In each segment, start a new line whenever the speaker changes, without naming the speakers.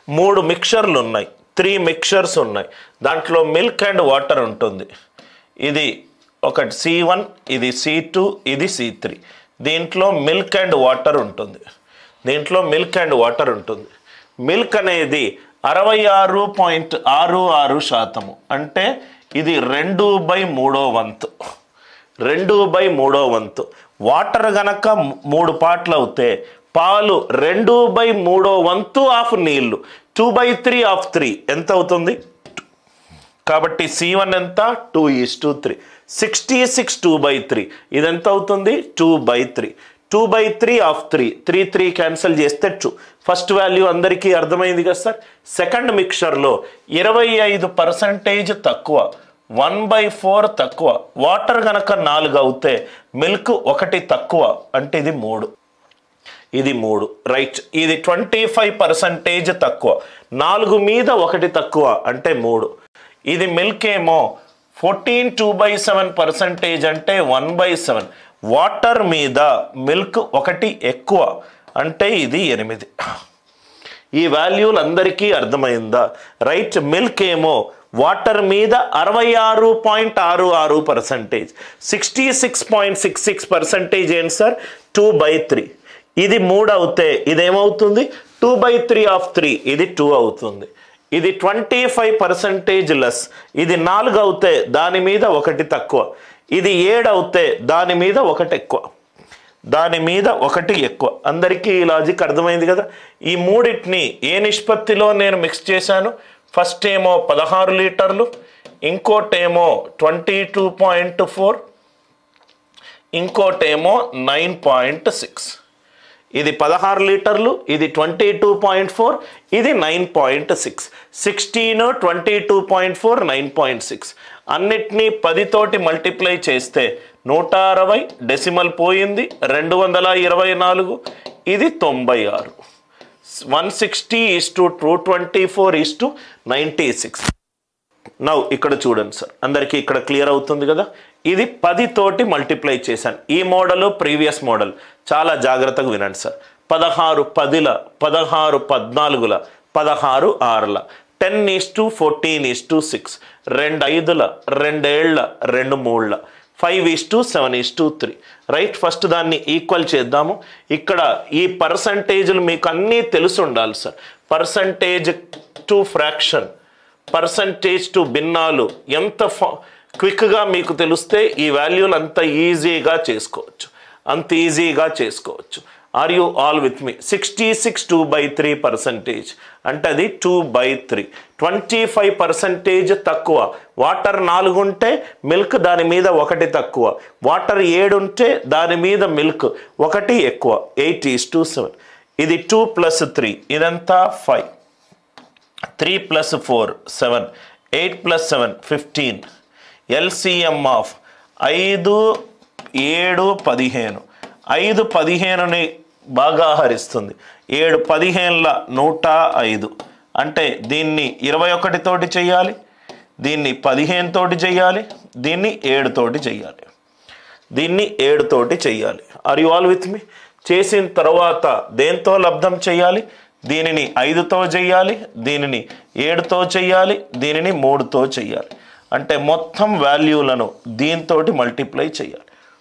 మూడు మిక్చర్లు ఉన్నాయి three mixtures ఉన్నాయి దాంట్లో మిల్క్ అండ్ వాటర్ ఉంటుంది ఇది ఒకటి సి వన్ ఇది సి టూ ఇది సి త్రీ దీంట్లో మిల్క్ అండ్ వాటర్ ఉంటుంది దీంట్లో మిల్క్ అండ్ వాటర్ ఉంటుంది మిల్క్ అనేది అరవై ఆరు పాయింట్ ఆరు ఆరు శాతము అంటే ఇది రెండు బై మూడో వంతు రెండు బై మూడో వంతు వాటర్ గనక మూడు పాటలు అవుతే పాలు రెండు బై మూడో వంతు ఆఫ్ నీళ్లు two by three of three ఎంత అవుతుంది కాబట్టి సి వన్ ఎంత two is two three sixty six two by three ఇది ఎంత అవుతుంది two by three two by three of three three three cancel చేస్తే టూ ఫస్ట్ వాల్యూ అందరికీ అర్థమైంది కదా సార్ సెకండ్ మిక్చర్లో ఇరవై ఐదు పర్సంటేజ్ తక్కువ వన్ బై ఫోర్ తక్కువ వాటర్ గనక నాలుగు అవుతే మిల్క్ ఒకటి తక్కువ అంటే ఇది మూడు ఇది మూడు రైట్ ఇది ట్వంటీ ఫైవ్ పర్సంటేజ్ తక్కువ నాలుగు మీద ఒకటి తక్కువ అంటే మూడు ఇది మిల్క్ ఏమో fourteen two by seven percentage అంటే వన్ బై సెవెన్ వాటర్ మీద మిల్క్ ఒకటి ఎక్కువ అంటే ఇది ఎనిమిది ఈ వాల్యూలు అందరికీ అర్థమైందా రైట్ మిల్క్ ఏమో వాటర్ మీద అరవై ఆరు పాయింట్ ఆరు ఆరు percentage sixty six point six six percentage ఏంటి సార్ టూ బై త్రీ ఇది మూడు అవుతే ఇదేమవుతుంది two by three of three ఇది టూ అవుతుంది ఇది ట్వంటీ ఫైవ్ పర్సంటేజ్ లెస్ ఇది నాలుగు అవుతే దాని మీద ఒకటి తక్కువ ఇది ఏడు అవుతే దాని మీద ఒకటి ఎక్కువ దాని మీద ఒకటి ఎక్కువ అందరికీ ఈ లాజిక్ అర్థమైంది కదా ఈ మూడింటిని ఏ నిష్పత్తిలో నేను మిక్స్ చేశాను ఫస్ట్ ఏమో పదహారు లీటర్లు ఇంకోటేమో ట్వంటీ టూ పాయింట్ ఫోర్ ఇంకోటేమో నైన్ పాయింట్ సిక్స్ ఇది పదహారు లీటర్లు ఇది ట్వంటీ టూ పాయింట్ ఫోర్ ఇది nine point six sixteen twenty two point four nine point six అన్నిటినీ పదితోటి మల్టిప్లై చేస్తే నూట అరవై డెసిమల్ పోయింది రెండు వందల ఇరవై నాలుగు ఇది తొంభై ఆరు one sixty is to two twenty four is to ninety six now ఇక్కడ చూడండి సార్ అందరికీ ఇక్కడ క్లియర్ అవుతుంది కదా ఇది పది తోటి మల్టిప్లై చేశాను ఈ మోడల్ ప్రీవియస్ మోడల్ చాలా జాగ్రత్తగా వినండి సార్ పదహారు పదిల పదహారు పద్నాలుగుల పదహారు ఆరుల ten is to fourteen is to six రెండు ఐదుల రెండేళ్ల రెండు మూడుల five is to seven is to three right first దాన్ని ఈక్వల్ చేద్దాము ఇక్కడ ఈ పర్సంటేజ్లు మీకు అన్నీ తెలిసి ఉండాలి sir percentage to fraction percentage to భిన్నాలు ఎంత క్విక్గా మీకు తెలిస్తే ఈ వాల్యూలు అంత ఈజీగా చేసుకోవచ్చు అంత ఈజీగా చేసుకోవచ్చు are you all with me sixty six two by three percentage అంటే అది two by three twenty five percentage తక్కువ వాటర్ నాలుగు ఉంటే మిల్క్ దాని మీద ఒకటి తక్కువ వాటర్ ఏడు ఉంటే దాని మీద మిల్క్ ఒకటి ఎక్కువ ఎయిట్ ఈస్ టూ సెవెన్ ఇది టూ ప్లస్ త్రీ ఇదంతా five three plus four seven eight plus seven fifteen LCM of ఐదు ఏడు పదిహేను ఐదు పదిహేనుని బాగా హరిస్తుంది ఏడు పదిహేనుల నూట ఐదు అంటే దీన్ని ఇరవై ఒకటి తోటి చేయాలి దీన్ని పదిహేను తోటి చేయాలి దీన్ని ఏడు తోటి చేయాలి దీన్ని ఏడు తోటి చేయాలి are you all with me చేసిన తర్వాత దేంతో లబ్ధం చేయాలి దీనిని ఐదుతో చేయాలి దీనిని ఏడుతో చేయాలి దీనిని మూడుతో చేయాలి అంటే మొత్తం వాల్యూలను దీంతో మల్టిప్లై చేయాలి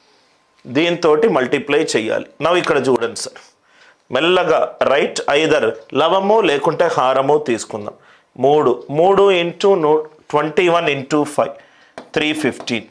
దీంతో మల్టిప్లై చేయాలి నవ్వు ఇక్కడ చూడండి సార్ మెల్లగా రైట్ ఐదర్ లవము లేకుంటే హారము తీసుకుందాం మూడు మూడు ఇంటూ నూ twenty one into five three fifteen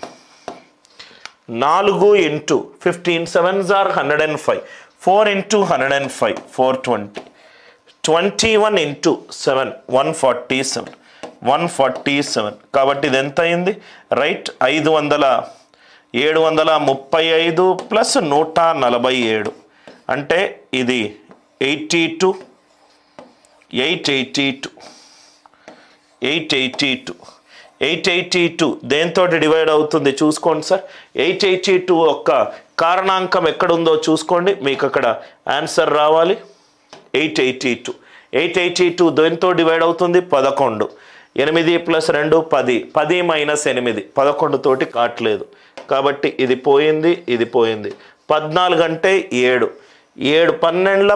నాలుగు ఇంటూ ఫిఫ్టీన్ సెవెన్ జార్ hundred and five four into hundred and five four twenty twenty one into seven one forty seven one forty seven కాబట్టి ఇది ఎంత అయింది రైట్ ఐదు వందల ఏడు వందల ముప్పై ఐదు ప్లస్ నూట నలభై ఏడు అంటే ఇది eighty two eight eighty two eight eighty two eight eighty two దేంతో డివైడ్ అవుతుంది చూసుకోండి సార్ ఎయిట్ ఎయిటీ టూ ఒక్క కారణాంకం ఎక్కడుందో చూసుకోండి మీకు అక్కడ ఆన్సర్ రావాలి eight eighty two eight eighty two దేంతో డివైడ్ అవుతుంది పదకొండు ఎనిమిది ప్లస్ రెండు పది పది మైనస్ ఎనిమిది పదకొండు తోటి కావట్లేదు కాబట్టి ఇది పోయింది ఇది పోయింది పద్నాలుగు అంటే ఏడు ఏడు పన్నెండుల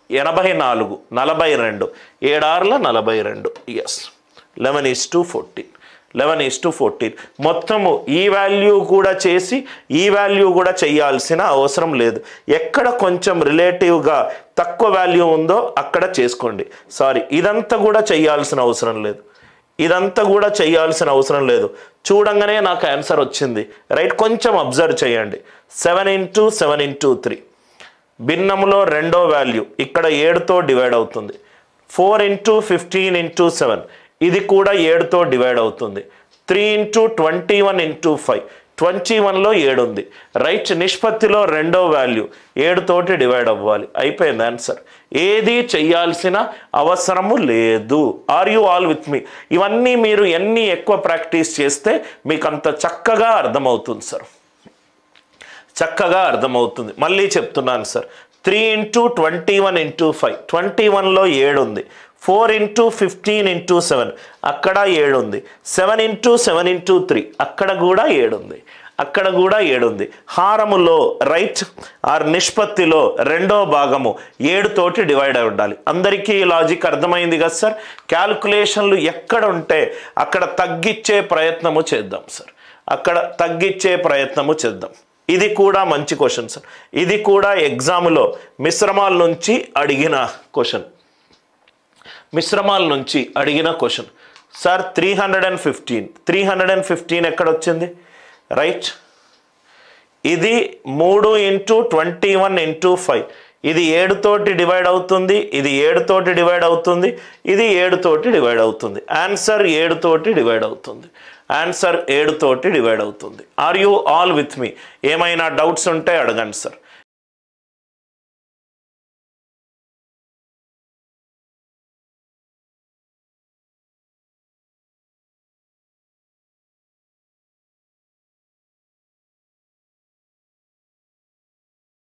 ఎనభై నాలుగు నలభై రెండు ఏడార్ల నలభై రెండు yes eleven is to fourteen eleven is to fourteen మొత్తము ఈ వాల్యూ కూడా చేసి ఈ వాల్యూ కూడా చేయాల్సిన అవసరం లేదు ఎక్కడ కొంచెం రిలేటివ్గా తక్కువ వాల్యూ ఉందో అక్కడ చేసుకోండి సారీ ఇదంతా కూడా చేయాల్సిన అవసరం లేదు ఇదంతా కూడా చేయాల్సిన అవసరం లేదు చూడంగానే నాకు ఆన్సర్ వచ్చింది రైట్ కొంచెం అబ్జర్వ్ చేయండి seven into seven into three భిన్నంలో రెండో వాల్యూ ఇక్కడ ఏడుతో డివైడ్ అవుతుంది four into fifteen into seven ఇది కూడా ఏడుతో డివైడ్ అవుతుంది three into twenty one into five twenty వన్లో ఏడు ఉంది రైట్ నిష్పత్తిలో రెండో వాల్యూ ఏడుతోటి డివైడ్ అవ్వాలి అయిపోయింది ఆన్సర్ ఏది చెయ్యాల్సిన అవసరము లేదు are you all with me ఇవన్నీ మీరు ఎన్ని ఎక్కువ ప్రాక్టీస్ చేస్తే మీకు అంత చక్కగా అర్థమవుతుంది సార్ చక్కగా అర్థమవుతుంది మళ్ళీ చెప్తున్నాను sir three into twenty one into five twenty వన్లో ఏడు ఉంది four into fifteen into seven అక్కడ ఏడు ఉంది seven into seven into three అక్కడ కూడా ఏడు ఉంది అక్కడ కూడా ఏడుంది హారములో రైట్ ఆర్ నిష్పత్తిలో రెండో భాగము ఏడుతోటి డివైడ్ అయి ఉండాలి అందరికీ ఈ లాజిక్ అర్థమైంది కదా సార్ క్యాల్కులేషన్లు ఎక్కడ ఉంటే అక్కడ తగ్గించే ప్రయత్నము చేద్దాం సార్ అక్కడ తగ్గించే ప్రయత్నము చేద్దాం ఇది కూడా మంచి క్వశ్చన్ సార్ ఇది కూడా ఎగ్జామ్లో మిశ్రమాల నుంచి అడిగిన క్వశ్చన్ మిశ్రమాల నుంచి అడిగిన question sir three hundred and fifteen three hundred and fifteen ఎక్కడ వచ్చింది రైట్ ఇది మూడు into twenty one into five ఇది ఏడుతోటి డివైడ్ అవుతుంది ఇది ఏడుతోటి డివైడ్ అవుతుంది ఇది ఏడుతోటి డివైడ్ అవుతుంది ఆన్సర్ ఏడుతోటి డివైడ్ అవుతుంది ఆన్సర్ ఏడుతోటి డివైడ్ అవుతుంది are you all with me ఏమైనా డౌట్స్ ఉంటే అడగండి సార్